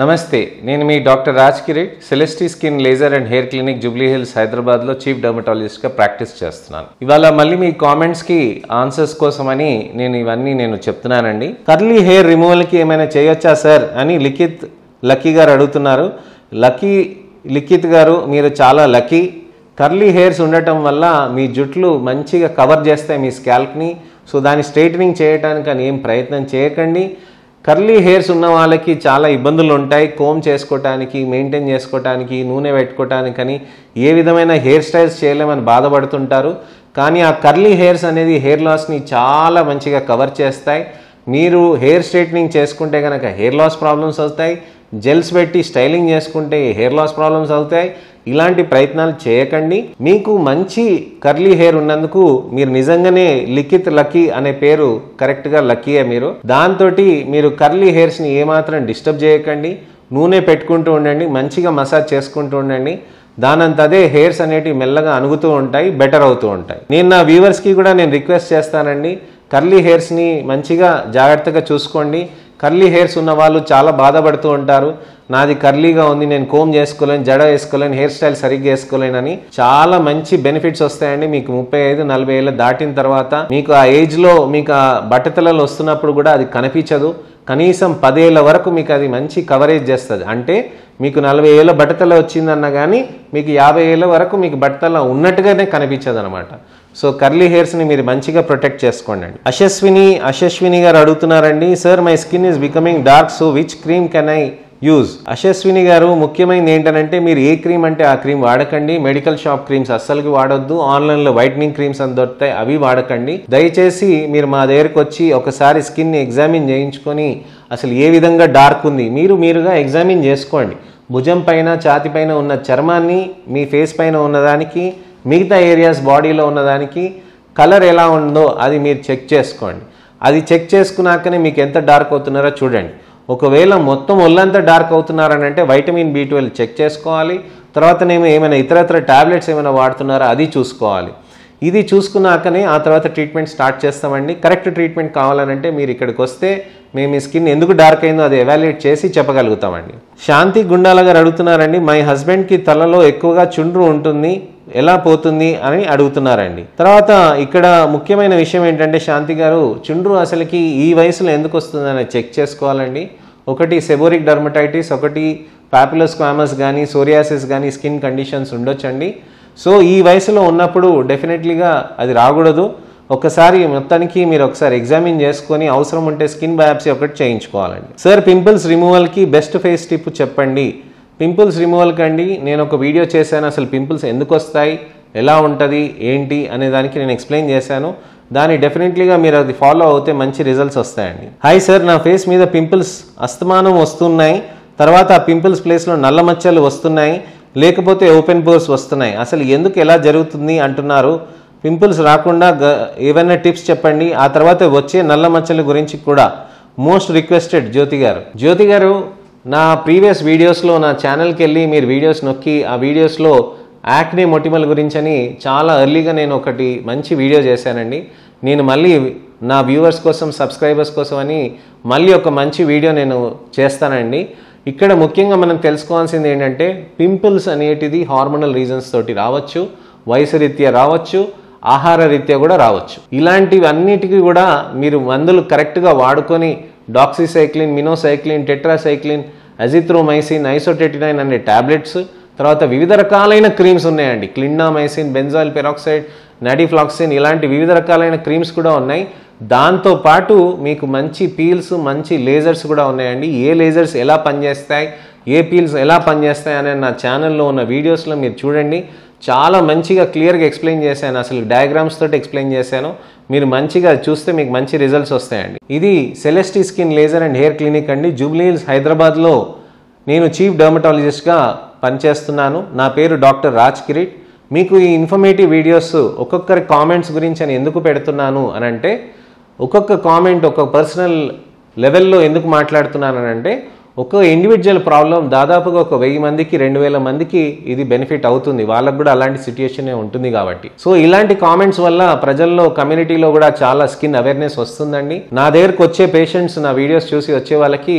నమస్తే నేను మీ doctor Raj Kirit Celestee skin laser and hair clinic Jubilee Hills హైదరాబాద్లో చీఫ్ డర్మటాలజిస్ట్గా ప్రాక్టీస్ చేస్తున్నాను ఇవాళ మళ్ళీ మీ కామెంట్స్కి ఆన్సర్స్ కోసమని నేను ఇవన్నీ నేను చెప్తున్నానండి కర్లీ హెయిర్ రిమూవల్కి ఏమైనా చేయొచ్చా సార్ అని లిఖిత్ లక్కీ గారు అడుగుతున్నారు లక్కీ లిఖిత్ గారు మీరు చాలా లక్కీ కర్లీ హెయిర్స్ ఉండటం వల్ల మీ జుట్లు మంచిగా కవర్ చేస్తాయి మీ స్కాల్ప్ని సో దాన్ని స్ట్రైటనింగ్ చేయడానికి అని ఏం ప్రయత్నం చేయకండి కర్లీ హెయిర్స్ ఉన్న వాళ్ళకి చాలా ఇబ్బందులు ఉంటాయి కోమ్ చేసుకోవటానికి మెయింటైన్ చేసుకోవటానికి నూనె పెట్టుకోవటానికని ఏ విధమైన హెయిర్ స్టైల్స్ చేయలేమని బాధపడుతుంటారు కానీ ఆ కర్లీ హెయిర్స్ అనేది హెయిర్ లాస్ని చాలా మంచిగా కవర్ చేస్తాయి మీరు హెయిర్ స్ట్రైట్నింగ్ చేసుకుంటే కనుక హెయిర్ లాస్ ప్రాబ్లమ్స్ వస్తాయి జెల్స్ పెట్టి స్టైలింగ్ చేసుకుంటే హెయిర్ లాస్ ప్రాబ్లమ్స్ అవుతాయి ఇలాంటి ప్రయత్నాలు చేయకండి మీకు మంచి కర్లీ హెయిర్ ఉన్నందుకు మీరు నిజంగానే లిఖిత్ లక్కీ అనే పేరు కరెక్ట్గా లక్కీయే మీరు దాంతో మీరు కర్లీ హెయిర్స్ని ఏమాత్రం డిస్టర్బ్ చేయకండి నూనె పెట్టుకుంటూ ఉండండి మంచిగా మసాజ్ చేసుకుంటూ ఉండండి దానంత అదే హెయిర్స్ అనేటివి మెల్లగా అణుగుతూ ఉంటాయి బెటర్ అవుతూ ఉంటాయి నేను నా వ్యూవర్స్కి కూడా నేను రిక్వెస్ట్ చేస్తానండి కర్లీ హెయిర్స్ని మంచిగా జాగ్రత్తగా చూసుకోండి కర్లీ హెయిర్స్ ఉన్న వాళ్ళు చాలా బాధపడుతూ ఉంటారు నాది కర్లీగా ఉంది నేను కోమ్ చేసుకోలేను జడ వేసుకోలేను హెయిర్ స్టైల్ సరిగ్గా వేసుకోలేనని చాలా మంచి బెనిఫిట్స్ వస్తాయండి మీకు ముప్పై ఐదు నలభై ఏళ్ళు దాటిన తర్వాత మీకు ఆ ఏజ్లో మీకు ఆ బట్టతలలు వస్తున్నప్పుడు కూడా అది కనిపించదు కనీసం పదేళ్ల వరకు మీకు అది మంచి కవరేజ్ చేస్తుంది అంటే మీకు నలభై ఏళ్ళ బట్టతల వచ్చిందన్న కానీ మీకు యాభై ఏళ్ళ వరకు మీకు బట్టతల ఉన్నట్టుగానే కనిపించదు అనమాట సో కర్లీ హెయిర్స్ని మీరు మంచిగా ప్రొటెక్ట్ చేసుకోండి అండి అశస్విని అశస్విని గారు అడుగుతున్నారండి sir my skin is becoming dark so which cream can I use Ashaswini గారు ముఖ్యమైనది ఏంటంటే మీరు ఏ క్రీమ్ అంటే ఆ క్రీమ్ వాడకండి మెడికల్ షాప్ క్రీమ్స్ అస్సలకి వాడొద్దు ఆన్లైన్లో వైట్నింగ్ క్రీమ్స్ అని దొరుకుతాయి అవి వాడకండి దయచేసి మీరు మా దగ్గరకు వచ్చి ఒకసారి స్కిన్ని ఎగ్జామిన్ చేయించుకొని అసలు ఏ విధంగా డార్క్ ఉంది మీరు మీరుగా ఎగ్జామిన్ చేసుకోండి భుజం పైన ఛాతి పైన ఉన్న చర్మాన్ని మీ ఫేస్ పైన ఉన్నదానికి మిగతా ఏరియాస్ బాడీలో ఉన్నదానికి కలర్ ఎలా ఉందో అది మీరు చెక్ చేసుకోండి అది చెక్ చేసుకున్నాకనే మీకు ఎంత డార్క్ అవుతున్నారో చూడండి ఒకవేళ మొత్తం ఒళ్ళంతా డార్క్ అవుతున్నారని అంటే వైటమిన్ బి ట్వెల్వ్ చెక్ చేసుకోవాలి తర్వాతనేమో ఏమైనా ఇతరత్ర టాబ్లెట్స్ ఏమైనా వాడుతున్నారా అది చూసుకోవాలి ఇది చూసుకున్నాకనే ఆ తర్వాత ట్రీట్మెంట్ స్టార్ట్ చేస్తామండి కరెక్ట్ ట్రీట్మెంట్ కావాలనంటే మీరు ఇక్కడికి వస్తే మేము మీ స్కిన్ ఎందుకు డార్క్ అయిందో అది ఎవాల్యుయేట్ చేసి చెప్పగలుగుతామండి శాంతి గుండాల గారు అడుగుతున్నారండి మై హస్బెండ్కి తలలో ఎక్కువగా చుండ్రు ఉంటుంది ఎలా పోతుంది అని అడుగుతున్నారండి తర్వాత ఇక్కడ ముఖ్యమైన విషయం ఏంటంటే శాంతి గారు చుండ్రు అసలుకి ఈ వయసులో ఎందుకు వస్తుందని చెక్ చేసుకోవాలండి ఒకటి సెబోరిక్ డర్మటైటిస్ ఒకటి పాపులస్ క్వామస్ కానీ సోరియాసిస్ కానీ స్కిన్ కండిషన్స్ ఉండొచ్చండి సో ఈ వయసులో ఉన్నప్పుడు డెఫినెట్లీగా అది రాకూడదు ఒకసారి మొత్తానికి మీరు ఒకసారి ఎగ్జామిన్ చేసుకొని అవసరం ఉంటే స్కిన్ బయాప్సీ ఒకటి చేయించుకోవాలండి సార్ పింపుల్స్ రిమూవల్కి బెస్ట్ ఫేస్ టిప్ చెప్పండి పింపుల్స్ రిమూవల్ కండి నేను ఒక వీడియో చేశాను అసలు పింపుల్స్ ఎందుకు వస్తాయి ఎలా ఉంటుంది ఏంటి అనే దానికి నేను ఎక్స్ప్లెయిన్ చేశాను దాన్ని డెఫినెట్లీగా మీరు అది ఫాలో అవుతే మంచి రిజల్ట్స్ వస్తాయండి హాయ్ సార్ నా ఫేస్ మీద పింపుల్స్ అస్తమానం వస్తున్నాయి తర్వాత ఆ పింపుల్స్ ప్లేస్లో నల్ల మచ్చలు వస్తున్నాయి లేకపోతే ఓపెన్ పోర్స్ వస్తున్నాయి అసలు ఎందుకు ఎలా జరుగుతుంది అంటున్నారు పింపుల్స్ రాకుండా గ- ఏవైనా టిప్స్ చెప్పండి ఆ తర్వాత వచ్చే నల్ల మచ్చల గురించి కూడా మోస్ట్ రిక్వెస్టెడ్ జ్యోతి గారు జ్యోతి గారు నా ప్రీవియస్ వీడియోస్లో నా ఛానల్కి వెళ్ళి మీరు వీడియోస్ నొక్కి ఆ వీడియోస్లో యాక్నే మొటిమల్ గురించి అని చాలా ఎర్లీగా నేను ఒకటి మంచి వీడియో చేశానండి నేను మళ్ళీ నా వ్యూవర్స్ కోసం సబ్స్క్రైబర్స్ కోసం అని మళ్ళీ ఒక మంచి వీడియో నేను చేస్తానండి ఇక్కడ ముఖ్యంగా మనం తెలుసుకోవాల్సింది ఏంటంటే పింపుల్స్ అనేటిది హార్మోనల్ రీజన్స్ తోటి రావచ్చు వయసు రీత్యా రావచ్చు ఆహార రీత్యా కూడా రావచ్చు ఇలాంటివన్నిటికీ కూడా మీరు మందులు కరెక్ట్గా వాడుకొని doxycycline minocycline tetracycline azithromycin isotretinoin అనే టాబ్లెట్స్ తర్వాత వివిధ రకాలైన క్రీమ్స్ ఉన్నాయండి క్లిండామైసిన్ బెంజాయిల్ పెరాక్సైడ్ నాడిఫ్లాక్సిన్ ఇలాంటి వివిధ రకాలైన క్రీమ్స్ కూడా ఉన్నాయి దాంతో పాటు మీకు మంచి పీల్స్ మంచి లేజర్స్ కూడా ఉన్నాయండి ఏ లేజర్స్ ఎలా పనిచేస్తాయి ఏ పీల్స్ ఎలా పనిచేస్తాయి అనే నా ఛానల్లో ఉన్న వీడియోస్లో మీరు చూడండి చాలా మంచిగా క్లియర్గా ఎక్స్ప్లెయిన్ చేశాను అసలు డయాగ్రామ్స్ తోటి ఎక్స్ప్లెయిన్ చేశాను మీరు మంచిగా చూస్తే మీకు మంచి రిజల్ట్స్ వస్తాయండి ఇది Celestee skin laser and hair clinic అండి జూబ్లీ హిల్స్ హైదరాబాద్లో నేను చీఫ్ డర్మటాలజిస్ట్గా పనిచేస్తున్నాను నా పేరు డాక్టర్ రాజ్ కిరీట్ మీకు ఈ ఇన్ఫర్మేటివ్ వీడియోస్ ఒక్కొక్కరి కామెంట్స్ గురించి అని ఎందుకు పెడుతున్నాను అని అంటే ఒక్కొక్క కామెంట్ ఒక పర్సనల్ లెవెల్లో ఎందుకు మాట్లాడుతున్నాను అని అంటే ఒక ఇండివిజువల్ ప్రాబ్లం దాదాపుగా ఒక వెయ్యి మందికి రెండు వేల మందికి ఇది బెనిఫిట్ అవుతుంది వాళ్ళకు కూడా అలాంటి సిచ్యుయేషన్ ఉంటుంది కాబట్టి సో ఇలాంటి కామెంట్స్ వల్ల ప్రజల్లో కమ్యూనిటీలో కూడా చాలా స్కిన్ అవేర్నెస్ వస్తుందండి నా దగ్గరకు వచ్చే పేషెంట్స్ నా వీడియోస్ చూసి వచ్చే వాళ్ళకి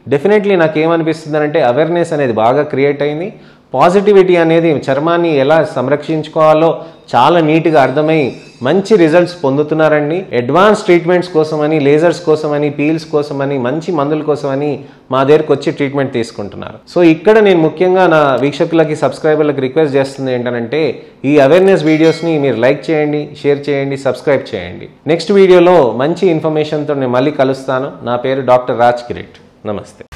డెఫినెట్లీ నాకు ఏమనిపిస్తుంది అంటే అవేర్నెస్ అనేది బాగా క్రియేట్ అయింది పాజిటివిటీ అనేది చర్మాన్ని ఎలా సంరక్షించుకోవాలో చాలా నీట్గా అర్థమై మంచి రిజల్ట్స్ పొందుతున్నారండి అడ్వాన్స్ ట్రీట్మెంట్స్ కోసమని లేజర్స్ కోసమని పీల్స్ కోసమని మంచి మందుల కోసమని మా దగ్గరకు వచ్చి ట్రీట్మెంట్ తీసుకుంటున్నారు సో ఇక్కడ నేను ముఖ్యంగా నా వీక్షకులకి సబ్స్క్రైబర్లకు రిక్వెస్ట్ చేస్తుంది ఏంటంటే ఈ అవేర్నెస్ వీడియోస్ని మీరు లైక్ చేయండి షేర్ చేయండి సబ్స్క్రైబ్ చేయండి నెక్స్ట్ వీడియోలో మంచి ఇన్ఫర్మేషన్తో నేను మళ్ళీ కలుస్తాను నా పేరు డాక్టర్ రాజ్ కిరెట్ నమస్తే